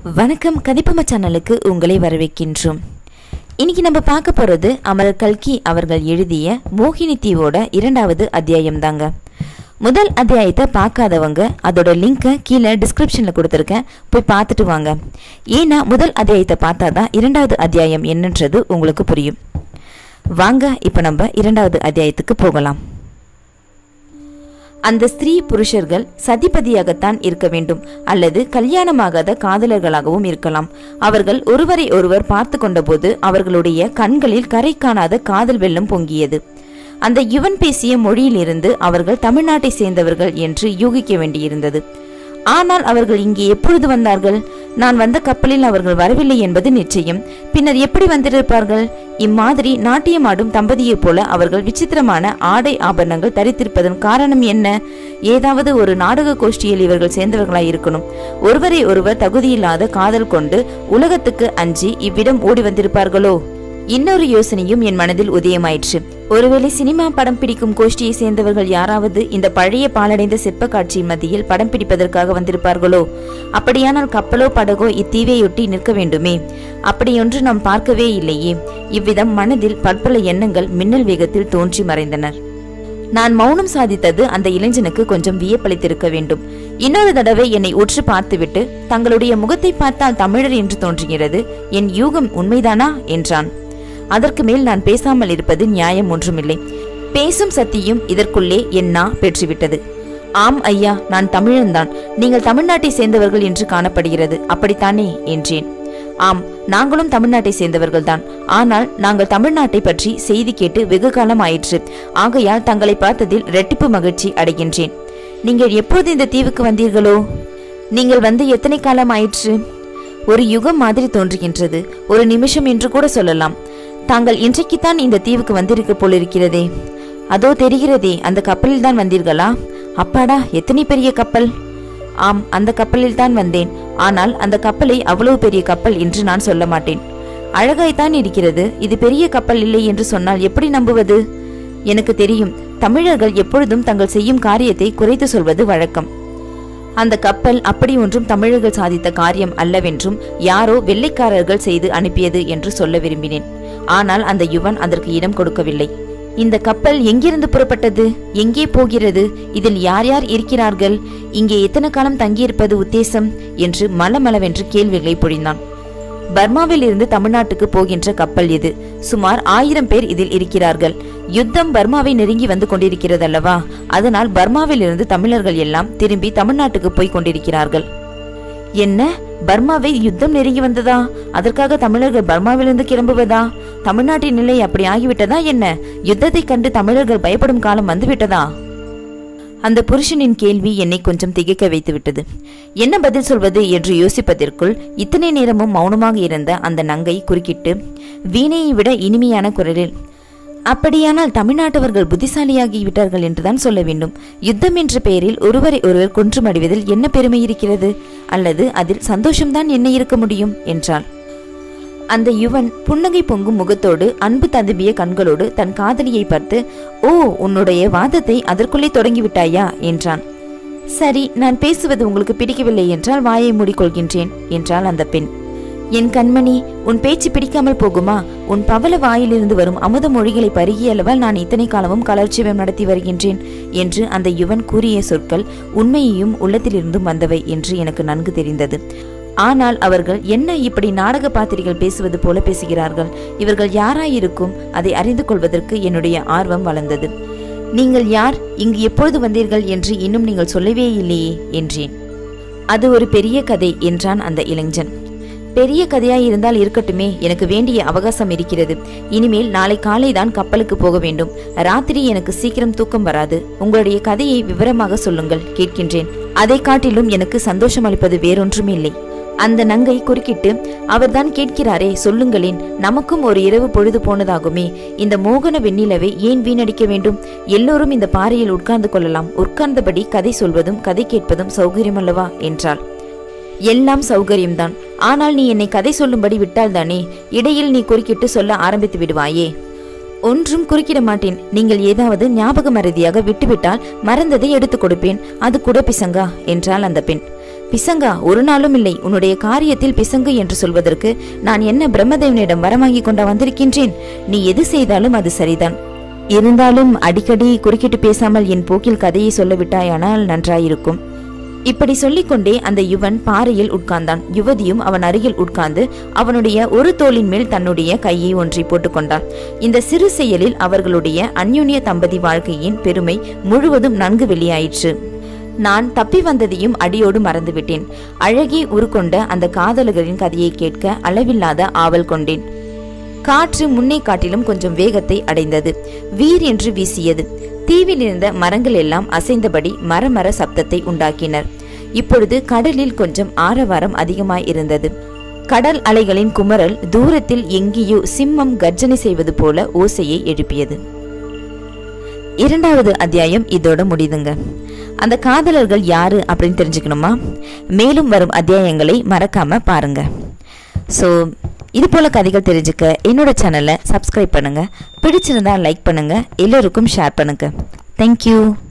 வணக்கம் கதிப்பம சேனலுக்கு உங்களை வரவேற்கின்றோம் இன்னைக்கு நம்ம பார்க்க போகிறது அமரர் கல்கி அவர்கள் எழுதிய மோகினி தீவோட இரண்டாவது அத்தியாயம் தாங்க முதல் அத்தியாயத்தை பார்க்காதவங்க அதோட லிங்கை கீழே டிஸ்கிரிப்ஷனில் கொடுத்துருக்கேன் போய் பார்த்துட்டு வாங்க ஏன்னா முதல் அத்தியாயத்தை பார்த்தா தான் இரண்டாவது அத்தியாயம் என்னன்றது உங்களுக்கு புரியும் வாங்க இப்போ நம்ம இரண்டாவது அத்தியாயத்துக்கு போகலாம் அந்த ஸ்திரீ புருஷர்கள் சதிபதியாகத்தான் இருக்க வேண்டும் அல்லது கல்யாணமாகாத காதலர்களாகவும் இருக்கலாம் அவர்கள் ஒருவரை ஒருவர் பார்த்து கொண்டபோது அவர்களுடைய கண்களில் கரை காணாத காதல் வெள்ளம் பொங்கியது அந்த யுவன் பேசிய மொழியிலிருந்து அவர்கள் தமிழ்நாட்டை சேர்ந்தவர்கள் என்று யூகிக்க வேண்டியிருந்தது ஆனால் அவர்கள் இங்கே எப்பொழுது வந்தார்கள் நான் வந்த கப்பலில் அவர்கள் வரவில்லை என்பது நிச்சயம் பின்னர் எப்படி வந்திருப்பார்கள் இம்மாதிரி நாட்டியமாடும் தம்பதியைப் போல அவர்கள் விசித்திரமான ஆடை ஆபரணங்கள் தரித்திருப்பதன் காரணம் என்ன ஏதாவது ஒரு நாடக கோஷ்டியில் இவர்கள் சேர்ந்தவர்களாய் இருக்கணும் ஒருவரை ஒருவர் தகுதியில்லாத காதல் கொண்டு உலகத்துக்கு அஞ்சி இவ்விடம் ஓடி வந்திருப்பார்களோ இன்னொரு யோசனையும் என் மனதில் உதயமாயிற்று ஒருவேளை சினிமா படம் பிடிக்கும் கோஷ்டியை சேர்ந்தவர்கள் யாராவது இந்த பழைய பாலடைந்த சிற்ப காட்சி மத்தியில் படம் பிடிப்பதற்காக வந்திருப்பார்களோ அப்படியானால் கப்பலோ படகோ இத்தீவையொட்டி நிற்க வேண்டுமே அப்படியொன்று நாம் பார்க்கவே இல்லையே இவ்விதம் மனதில் பற்பல எண்ணங்கள் மின்னல் வேகத்தில் தோன்றி மறைந்தனர் நான் மௌனம் சாதித்தது அந்த இளைஞனுக்கு கொஞ்சம் வியப்பளித்திருக்க வேண்டும் இன்னொரு தடவை என்னை உற்று பார்த்துவிட்டு தங்களுடைய முகத்தை பார்த்தால் தமிழர் என்று தோன்றுகிறது என் யூகம் உண்மைதானா என்றான் அதற்கு மேல் நான் பேசாமல் இருப்பது நியாயம் ஒன்றுமில்லை பேசும் சத்தியும் இதற்குள்ளே என் நா பெற்றுவிட்டது ஆம் ஐயா நான் தமிழன்தான் நீங்கள் தமிழ்நாட்டை சேர்ந்தவர்கள் என்று காணப்படுகிறது அப்படித்தானே என்றேன் ஆம் நாங்களும் தமிழ்நாட்டை சேர்ந்தவர்கள்தான் ஆனால் நாங்கள் தமிழ்நாட்டை பற்றி செய்தி கேட்டு வெகு காலம் ஆயிற்று ஆகையால் தங்களை பார்த்ததில் ரெட்டிப்பு மகிழ்ச்சி அடைகின்றேன் நீங்கள் எப்போது இந்த தீவுக்கு வந்தீர்களோ நீங்கள் வந்து எத்தனை காலம் ஆயிற்று ஒரு யுகம் மாதிரி தோன்றுகின்றது ஒரு நிமிஷம் என்று கூட சொல்லலாம் தாங்கள் இன்றைக்குத்தான் இந்த தீவுக்கு வந்திருக்க போலிருக்கிறதே அதோ தெரிகிறதே அந்த கப்பலில் தான் வந்தீர்களா அப்பாடா எத்தனை பெரிய கப்பல் ஆம் அந்த கப்பலில் தான் வந்தேன் ஆனால் அந்த கப்பலை அவ்வளவு பெரிய கப்பல் என்று நான் சொல்ல மாட்டேன் அழகாய்த்தான் இருக்கிறது இது பெரிய கப்பல் இல்லை என்று சொன்னால் எப்படி நம்புவது எனக்கு தெரியும் தமிழர்கள் எப்பொழுதும் தங்கள் செய்யும் காரியத்தை குறைத்து சொல்வது வழக்கம் அந்த கப்பல் அப்படி ஒன்றும் தமிழர்கள் சாதித்த காரியம் அல்லவென்றும் யாரோ வெள்ளைக்காரர்கள் செய்து அனுப்பியது என்று சொல்ல விரும்பினேன் ஆனால் அந்த யுவன் அதற்கு இடம் கொடுக்கவில்லை இந்த கப்பல் எங்கிருந்து புறப்பட்டது எங்கே போகிறது இதில் யார் யார் இருக்கிறார்கள் இங்கே எத்தனை காலம் தங்கியிருப்பது உத்தேசம் என்று மலமளவென்று கேள்விகளை பொழிந்தான் பர்மாவில் இருந்து தமிழ்நாட்டுக்கு போகின்ற கப்பல் இது சுமார் ஆயிரம் பேர் இதில் இருக்கிறார்கள் யுத்தம் பர்மாவை நெருங்கி வந்து கொண்டிருக்கிறதல்லவா அதனால் பர்மாவில் இருந்து தமிழர்கள் எல்லாம் திரும்பி தமிழ்நாட்டுக்கு போய் கொண்டிருக்கிறார்கள் என்ன பர்மாவை யுத்தம் நெருங்கி வந்ததா அதற்காக தமிழர்கள் பர்மாவிலிருந்து கிளம்புவதா தமிழ்நாட்டின் நிலை அப்படி ஆகிவிட்டதா என்ன யுத்தத்தை கண்டு தமிழர்கள் பயப்படும் காலம் வந்துவிட்டதா அந்த புருஷனின் கேள்வி என்னை கொஞ்சம் திகைக்க வைத்து விட்டது என்ன பதில் சொல்வது என்று யோசிப்பதற்குள் இத்தனை நேரமும் மௌனமாக இருந்த அந்த நங்கை குறுக்கிட்டு வீணையை விட இனிமையான குரலில் அப்படியானால் தமிழ்நாட்டவர்கள் புத்திசாலியாகி விட்டார்கள் என்றுதான் சொல்ல வேண்டும் யுத்தம் என்ற பெயரில் ஒருவரை ஒருவர் கொன்று மடிவதில் என்ன பெருமை இருக்கிறது அல்லது அதில் சந்தோஷம்தான் என்ன இருக்க முடியும் என்றாள் அந்த யுவன் புன்னகை பொங்கும் முகத்தோடு அன்பு ததும்பிய கண்களோடு தன் காதலியை பார்த்து ஓ உன்னுடைய வாதத்தை அதற்குள்ளே தொடங்கிவிட்டாயா என்றான் சரி நான் பேசுவது உங்களுக்கு பிடிக்கவில்லை என்றால் வாயை மூடிக்கொள்கின்றேன் என்றாள் அந்த பெண் என் கண்மணி உன் பேச்சு பிடிக்காமல் போகுமா உன் பவள வாயிலிருந்து வரும் அமுத மொழிகளை பருகியளவால் நான் இத்தனை காலமும் கலர்ச்சிவம் நடத்தி வருகின்றேன் என்று அந்த யுவன் கூறிய சொற்கள் உண்மையையும் உள்ளத்திலிருந்தும் வந்தவை என்று எனக்கு நன்கு தெரிந்தது ஆனால் அவர்கள் என்ன இப்படி நாடக பாத்திரிகள் பேசுவது போல பேசுகிறார்கள் இவர்கள் யாராயிருக்கும் அதை அறிந்து கொள்வதற்கு என்னுடைய ஆர்வம் வளர்ந்தது நீங்கள் யார் இங்கு எப்பொழுது வந்தீர்கள் என்று இன்னும் நீங்கள் சொல்லவே இல்லையே என்றேன் அது ஒரு பெரிய கதை என்றான் அந்த இளைஞன் பெரிய கதையாய் இருந்தால் இருக்கட்டுமே எனக்கு வேண்டிய அவகாசம் இருக்கிறது இனிமேல் நாளை காலை தான் கப்பலுக்கு போக வேண்டும் ராத்திரி எனக்கு சீக்கிரம் தூக்கம் வராது உங்களுடைய கதையை விவரமாக சொல்லுங்கள் கேட்கின்றேன் அதை காட்டிலும் எனக்கு சந்தோஷம் அளிப்பது வேறொன்றுமே இல்லை அந்த நங்கை குறுக்கிட்டு அவர்தான் கேட்கிறாரே சொல்லுங்களேன் நமக்கும் ஒரு இரவு பொழுது போனதாகுமே இந்த மோகன வெண்ணிலவை ஏன் வீணடிக்க வேண்டும் எல்லோரும் இந்த பாறையில் உட்கார்ந்து கொள்ளலாம் உட்கார்ந்தபடி கதை சொல்வதும் கதை கேட்பதும் சௌகரியமல்லவா என்றாள் எல்லாம் சௌகரியம்தான் ஆனால் நீ என்னை கதை சொல்லும்படி விட்டால்தானே இடையில் நீ குறுக்கிட்டு சொல்ல ஆரம்பித்து விடுவாயே ஒன்றும் குறுக்கிட மாட்டேன் நீங்கள் ஏதாவது ஞாபக மறதியாக விட்டுவிட்டால் மறந்ததை எடுத்துக் கொடுப்பேன் அது கூட பிசங்கா என்றாள் அந்த பெண் பிசங்கா ஒரு நாளும் இல்லை உன்னுடைய காரியத்தில் பிசங்கு என்று சொல்வதற்கு நான் என்ன பிரம்மதேவனிடம் வரமாகி கொண்டா வந்திருக்கின்றேன் நீ எது செய்தாலும் அது சரிதான் இருந்தாலும் அடிக்கடி குறுக்கிட்டு பேசாமல் என் போக்கில் கதையை சொல்லிவிட்டாயானால் நன்றாயிருக்கும் இப்படி சொல்லிக்கொண்டே அந்த யுவன் பாறையில் உட்கார்ந்தான் யுவதியும் அவன் அருகில் உட்கார்ந்து அவனுடைய ஒரு தோளின் மேல் தன்னுடைய கையை ஒன்றை போட்டுக்கொண்டாள் இந்த சிறு செயலில் அவர்களுடைய அந்யுன்ய தம்பதி வாழ்க்கையின் பெருமை முழுவதும் நன்கு வெளியாயிற்று நான் தப்பி வந்ததையும் அடியோடு மறந்துவிட்டேன் அழகே உருக்கொண்ட அந்த காதலர்களின் கதையை கேட்க அளவில்லாத ஆவல் கொண்டேன் காற்று முன்னே காட்டிலும் கொஞ்சம் வேகத்தை அடைந்தது வீர் என்று வீசியது தீவில் இருந்த மரங்கள் எல்லாம் அசைந்தபடி மரமர சப்தத்தை உண்டாக்கினர் இப்பொழுது கடலில் கொஞ்சம் ஆரவாரம் அதிகமாய் இருந்தது கடல் அலைகளின் குமரல் தூரத்தில் எங்கேயோ சிம்மம் கர்ஜனை செய்வது போல ஓசையை எழுப்பியது இரண்டாவது அத்தியாயம் இதோட முடியுதுங்க அந்த காதலர்கள் யாரு அப்படின்னு தெரிஞ்சுக்கணுமா மேலும் வரும் அத்தியாயங்களை மறக்காம பாருங்க ஸோ இது போல கதைகள் தெரிஞ்சுக்க என்னோட சேனலை சப்ஸ்கிரைப் பண்ணுங்க பிடிச்சிருந்தா லைக் பண்ணுங்க எல்லோருக்கும் ஷேர் பண்ணுங்க தேங்க்யூ